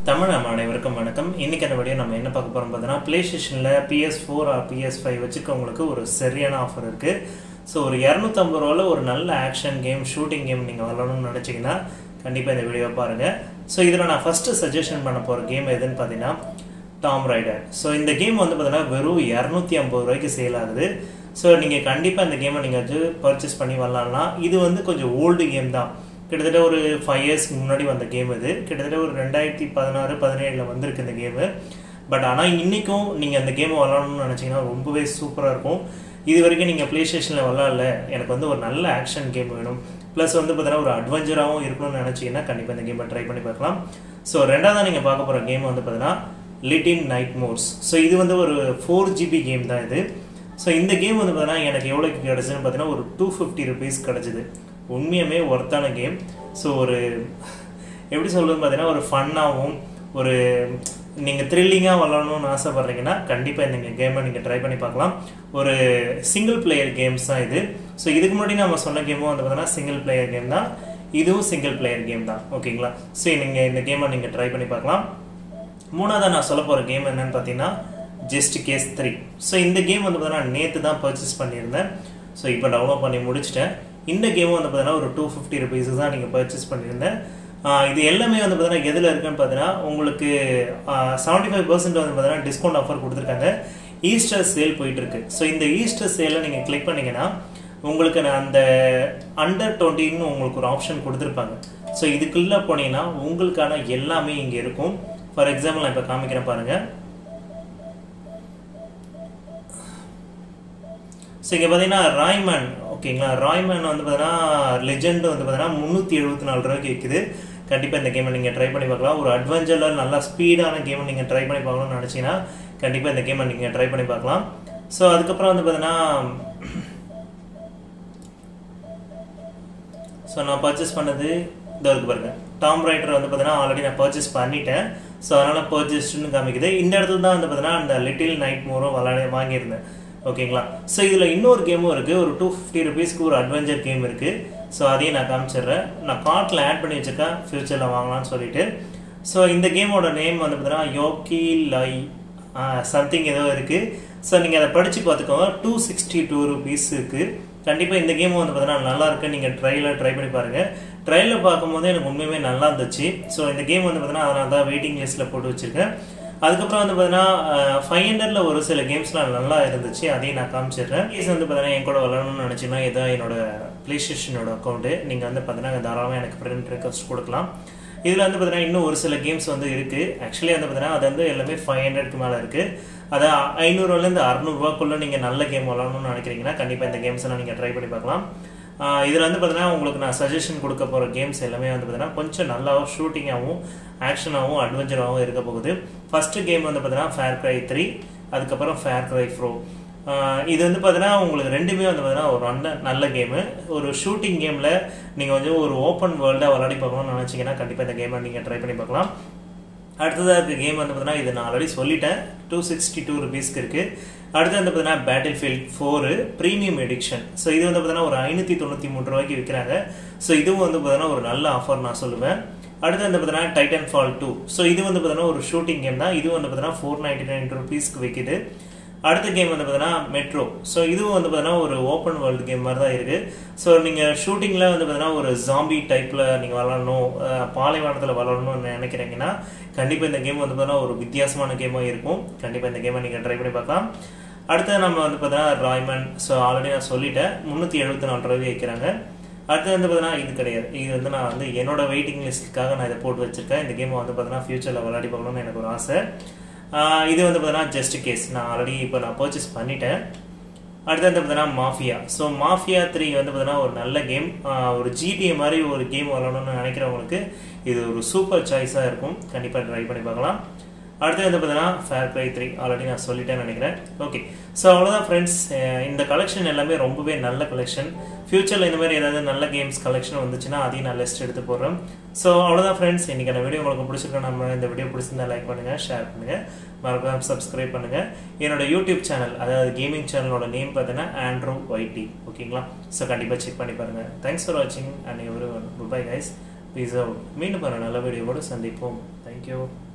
தமிழ் நம்ம அனைவருக்கும் வணக்கம் இன்னைக்கு அந்த வீடியோ நம்ம என்ன பார்க்க போறோம் பார்த்தீங்கன்னா பிளே ஸ்டேஷனில் PS four or PS five வச்சுக்கவங்களுக்கு ஒரு சரியான ஆஃபர் இருக்கு ஸோ ஒரு இரநூத்தம்பது ரூபாவில் ஒரு நல்ல ஆக்ஷன் கேம் ஷூட்டிங் கேம் நீங்கள் விளாடணும்னு நினச்சிங்கன்னா கண்டிப்பாக இந்த வீடியோ பாருங்க ஸோ இதில் நான் ஃபர்ஸ்ட் சஜஷன் பண்ண போகிற கேம் எதுன்னு பார்த்தீங்கன்னா டாம் ரைடர் ஸோ இந்த கேம் வந்து பார்த்தீங்கன்னா வெறும் இரநூத்தி ஐம்பது ரூபாய்க்கு சேல் ஆகுது ஸோ நீங்கள் கண்டிப்பாக இந்த கேமை நீங்கள் வந்து பர்ச்சேஸ் பண்ணி விளாட்லாம் இது வந்து கொஞ்சம் ஓல்டு கேம் தான் கிட்டத்தட்ட ஒரு ஃபைவ் இயர்ஸ்க்கு முன்னாடி வந்த கேம் இது கிட்டத்தட்ட ஒரு ரெண்டாயிரத்தி பதினாறு பதினேழில் வந்திருக்கு இந்த கேமு பட் ஆனால் இன்றைக்கும் நீங்கள் அந்த கேமை விளாடணும்னு நினச்சிங்கன்னா ரொம்பவே சூப்பராக இருக்கும் இது வரைக்கும் நீங்கள் ப்ளே ஸ்டேஷனில் விளாட்ல எனக்கு வந்து ஒரு நல்ல ஆக்ஷன் கேம் வேணும் ப்ளஸ் வந்து பார்த்தீங்கன்னா ஒரு அட்வென்ச்சராகவும் இருக்கணும்னு நினச்சிங்கன்னா கண்டிப்பாக இந்த கேமை ட்ரை பண்ணி பார்க்கலாம் ஸோ ரெண்டாவது நீங்கள் பார்க்க போகிற கேம் வந்து பார்த்தீங்கன்னா லிட்டின் நைட் மோர்ஸ் ஸோ இது வந்து ஒரு ஃபோர் ஜிபி கேம் தான் இது ஸோ இந்த கேம் வந்து பார்த்தீங்கன்னா எனக்கு எவ்வளோக்கு கிடச்சுன்னு பார்த்தீங்கன்னா ஒரு டூ ஃபிஃப்டி ருபீஸ் கிடச்சிது உண்மையுமே ஒர்த்தான கேம் ஸோ ஒரு எப்படி சொல்கிறது பார்த்தீங்கன்னா ஒரு ஃபன்னாகவும் ஒரு நீங்கள் த்ரில்லிங்காக விளாடணும்னு ஆசைப்பட்றீங்கன்னா கண்டிப்பாக இந்த கேமை நீங்கள் ட்ரை பண்ணி பார்க்கலாம் ஒரு சிங்கிள் பிளேயர் கேம்ஸ் தான் இது ஸோ இதுக்கு முன்னாடி நம்ம சொன்ன கேமும் வந்து பார்த்தீங்கன்னா சிங்கிள் பிளேயர் கேம் தான் இதுவும் சிங்கிள் பிளேயர் கேம் தான் ஓகேங்களா ஸோ நீங்கள் இந்த கேமை நீங்கள் ட்ரை பண்ணி பார்க்கலாம் மூணாவது நான் சொல்ல போகிற கேம் என்னன்னு பார்த்தீங்கன்னா ஜஸ்ட் கேஸ் த்ரீ ஸோ இந்த கேம் வந்து பார்த்தீங்கன்னா நேற்று தான் பர்ச்சேஸ் பண்ணியிருந்தேன் ஸோ இப்போ டவுன்லோட் பண்ணி முடிச்சிட்டேன் இந்த கேமும் வந்து பார்த்தீங்கன்னா ஒரு டூ ஃபிஃப்டி ருபீஸுக்கு தான் நீங்கள் பர்ச்சேஸ் பண்ணியிருந்தேன் இது எல்லாமே வந்து பார்த்தீங்கன்னா எதில் இருக்குன்னு பார்த்தீங்கன்னா உங்களுக்கு செவன்ட்டி ஃபைவ் பர்சன்ட் வந்து பார்த்தீங்கன்னா டிஸ்கவுண்ட் ஆஃபர் கொடுத்துருக்காங்க ஈஸ்டர் சேல் போயிட்டு இருக்கு ஸோ இந்த ஈஸ்டர் சேலை நீங்கள் கிளிக் பண்ணீங்கன்னா உங்களுக்கு அந்த அண்டர் டுவெண்ட்டின்னு உங்களுக்கு ஒரு ஆப்ஷன் கொடுத்துருப்பாங்க ஸோ இதுக்குள்ளே போனீங்கன்னா உங்களுக்கான எல்லாமே இங்கே இருக்கும் ஃபார் எக்ஸாம்பிள் நான் இப்போ காமிக்கிறேன் பாருங்கள் ஸோ இங்கே பார்த்தீங்கன்னா ராய்மேன் ஓகேங்களா ராய்மேன் வந்து பார்த்தீங்கன்னா லெஜெண்ட் வந்து பார்த்தீங்கன்னா முந்நூற்றி எழுபத்தி நாலு ரூபாய்க்கு விற்குது கண்டிப்பாக இந்த கேமை நீங்கள் ட்ரை பண்ணி பார்க்கலாம் ஒரு அட்வென்ச்சரில் நல்லா ஸ்பீடான கேமை நீங்கள் ட்ரை பண்ணி பார்க்கணும்னு நினச்சிங்கன்னா கண்டிப்பாக இந்த கேமை நீங்கள் ட்ரை பண்ணி பார்க்கலாம் ஸோ அதுக்கப்புறம் வந்து பார்த்தீங்கன்னா ஸோ நான் பர்ச்சேஸ் பண்ணது இந்த இருக்கு பாருங்க டாம் ரைட்டர் வந்து பார்த்தீங்கன்னா ஆல்ரெடி நான் பர்ச்சேஸ் பண்ணிட்டேன் ஸோ அதனால் பர்ச்சேஸ்டுன்னு காமிக்குது இந்த இடத்துல தான் வந்து பார்த்தீங்கன்னா அந்த லிட்டில் நைட் மோரும் விளாட வாங்கியிருந்தேன் ஓகேங்களா ஸோ இதில் இன்னொரு கேமும் இருக்குது ஒரு டூ ஃபிஃப்டி ருபீஸ்க்கு ஒரு அட்வென்ச்சர் கேம் இருக்குது ஸோ அதையும் நான் காமிச்சிடுறேன் நான் கார்ட்டில் ஆட் பண்ணி வச்சுருக்கேன் ஃப்யூச்சரில் வாங்கலாம்னு சொல்லிட்டு ஸோ இந்த கேமோட நேம் வந்து பார்த்தீங்கன்னா யோக்கி லை சம்திங் ஏதோ இருக்குது ஸோ நீங்கள் அதை படித்து பார்த்துக்கோங்க டூ சிக்ஸ்டி டூ ருபீஸ் இருக்குது கண்டிப்பாக இந்த கேமும் வந்து பார்த்தீங்கன்னா நல்லா இருக்கு நீங்கள் ட்ரையில் ட்ரை பண்ணி பாருங்கள் ட்ரையில் பார்க்கும்போது எனக்கு உண்மையுமே நல்லா இருந்துச்சு ஸோ இந்த கேம் வந்து பார்த்தீங்கன்னா அதனால தான் வெயிட்டிங் லிஸ்ட்டில் போட்டு வச்சுருக்கேன் அதுக்கப்புறம் வந்து பார்த்தீங்கன்னா ஃபைவ் ஹண்ட்ரட்ல ஒரு சில கேம்ஸ்லாம் நல்லா இருந்துச்சு அதையும் நான் காமிச்சிடுறேன் கேஸ் வந்து பார்த்தீங்கன்னா என் கூட விளாடணும்னு நினச்சிங்கன்னா இதான் என்னோட ப்ளே ஸ்டேஷனோட அக்கௌண்ட்டு நீங்கள் வந்து பார்த்தீங்கன்னா தாராளமாக எனக்கு ஃப்ரெண்ட் ரெக்வஸ்ட் கொடுக்கலாம் இதில் வந்து பார்த்தீங்கன்னா இன்னும் ஒரு சில கேம்ஸ் வந்து இருக்குது ஆக்சுவலி வந்து பார்த்தீங்கன்னா அது வந்து எல்லாமே ஃபைவ் ஹண்ட்ரட்க்கு மேலே இருக்குது அதை ஐநூறுலேருந்து அறநூறுவாக்குள்ளே நீங்கள் நல்ல கேம் விளாடணும்னு நினைக்கிறீங்கன்னா கண்டிப்பாக இந்த கேம்ஸ்லாம் நீங்கள் ட்ரை பண்ணி பார்க்கலாம் இதில் வந்து பார்த்தீங்கன்னா உங்களுக்கு நான் சஜஷன் கொடுக்க போகிற கேம்ஸ் எல்லாமே வந்து பார்த்தீங்கன்னா கொஞ்சம் நல்லாவும் ஷூட்டிங்காகவும் ஆக்ஷனாகவும் அட்வென்ச்சராகவும் இருக்க போகுது ஃபஸ்ட்டு கேம் வந்து பார்த்தீங்கன்னா ஃபேர் க்ரை த்ரீ அதுக்கப்புறம் ஃபேர் க்ரை ஃப்ரோ இது வந்து பார்த்தீங்கன்னா உங்களுக்கு ரெண்டுமே வந்து பார்த்தீங்கன்னா ஒரு நல்ல நல்ல கேமு ஒரு ஷூட்டிங் கேமில் நீங்கள் வந்து ஒரு ஓப்பன் வேர்ல்டாக விளையாடி பார்க்கணும்னு நினச்சிங்கன்னா கண்டிப்பாக இந்த கேமை நீங்கள் ட்ரை பண்ணி பார்க்கலாம் அடுத்ததாக இருக்க கேம் வந்து பார்த்தீங்கன்னா இது நான் ஆல்ரெடி சொல்லிட்டேன் டூ சிக்ஸ்டி டூ ருபீஸ்க்கு இருக்குது அடுத்து வந்து பார்த்தீங்கன்னா Battlefield four premium edition so இது வந்து பார்த்தீங்கன்னா ஒரு ஐநூற்றி தொண்ணூற்றி மூணு ரூபாய்க்கு விற்கிறாங்க ஸோ இதுவும் வந்து பார்த்தீங்கன்னா ஒரு நல்ல ஆஃபர் நான் சொல்லுவேன் அடுத்து வந்து பார்த்தீங்கன்னா டைட்டன் ஃபால் டூ ஸோ இது வந்து பார்த்தீங்கன்னா ஒரு ஷூட்டிங் கேம் தான் இது வந்து பார்த்தீங்கன்னா ஃபோர் நைன்டி நைன் ருபீஸ்க்கு விற்கிது அடுத்த கேம் வந்து பார்த்தீங்கன்னா மெட்ரோ ஸோ இதுவும் வந்து பார்த்தீங்கன்னா ஒரு ஓப்பன் வேர்ல்டு கேம் மாதிரி தான் இருக்குது ஸோ நீங்கள் ஷூட்டிங்கில் வந்து பார்த்தீங்கன்னா ஒரு ஜாம்பி டைப்பில் நீங்கள் விளாடணும் பாலைவனத்தில் விளாடணும்னு நினைக்கிறீங்கன்னா கண்டிப்பாக இந்த கேம் வந்து பார்த்தீங்கன்னா ஒரு வித்தியாசமான கேமாக இருக்கும் கண்டிப்பாக இந்த கேமை நீங்கள் ட்ரை பண்ணி பார்க்கலாம் அடுத்து நம்ம வந்து பார்த்தீங்கன்னா ராய்மன் ஸோ ஆல்ரெடி நான் சொல்லிட்டேன் முந்நூற்றி எழுபத்தி நாலு ரூபாய் வைக்கிறாங்க அடுத்து வந்து பார்த்தீங்கன்னா இது கிடையாது இது வந்து நான் வந்து என்னோட வெயிட்டிங் லிஸ்ட்டுக்காக நான் இதை போட்டு வச்சிருக்கேன் இந்த கேமை வந்து பார்த்தீங்கன்னா ஃபியூச்சரில் விளையாடி பார்க்கணும்னு எனக்கு ஒரு ஆசை இது வந்து பார்த்தீங்கன்னா ஜஸ்ட் கேஸ் நான் ஆல்ரெடி இப்போ நான் பர்ச்சேஸ் பண்ணிட்டேன் அடுத்து வந்து பார்த்தீங்கன்னா மாஃபியா ஸோ மாஃபியா த்ரீ வந்து பார்த்தீங்கன்னா ஒரு நல்ல கேம் ஒரு ஜிடிஏ மாதிரி ஒரு கேம் விளாடணும்னு நினைக்கிறவங்களுக்கு இது ஒரு சூப்பர் சாய்ஸாக இருக்கும் கண்டிப்பாக ட்ரை பண்ணி பார்க்கலாம் அடுத்து வந்து பார்த்தீங்கன்னா ஃபேர் க்ரை த்ரீ ஆல்ரெடி நான் சொல்லிட்டேன்னு நினைக்கிறேன் ஓகே ஸோ அவ்வளோதான் ஃப்ரெண்ட்ஸ் இந்த கலெக்ஷன் எல்லாமே ரொம்பவே நல்ல கலெக்ஷன் ஃபியூச்சரில் இந்த மாதிரி ஏதாவது நல்ல கேம்ஸ் கலெக்ஷன் வந்துச்சுன்னா அதையும் நான் லிஸ்ட் எடுத்து போடுறேன் ஸோ அவ்வளோதான் ஃப்ரெண்ட்ஸ் இன்றைக்கான வீடியோ உங்களுக்கு பிடிச்சிருக்கோம் நம்ம இந்த வீடியோ பிடிச்சிருந்தா லைக் பண்ணுங்கள் ஷேர் பண்ணுங்கள் மறக்காம சப்ஸ்கிரைப் பண்ணுங்கள் என்னோட யூடியூப் சேனல் அதாவது கேமிங் சேனலோட நேம் பார்த்தீங்கன்னா ஆண்ட்ரோ ஒய்டி ஓகேங்களா ஸோ கண்டிப்பாக செக் பண்ணி பாருங்கள் தேங்க்ஸ் ஃபார் வாட்சிங் and everyone bye guys please மீண்டும் ஒரு நல்ல வீடியோவோடு சந்திப்போம் தேங்க்யூ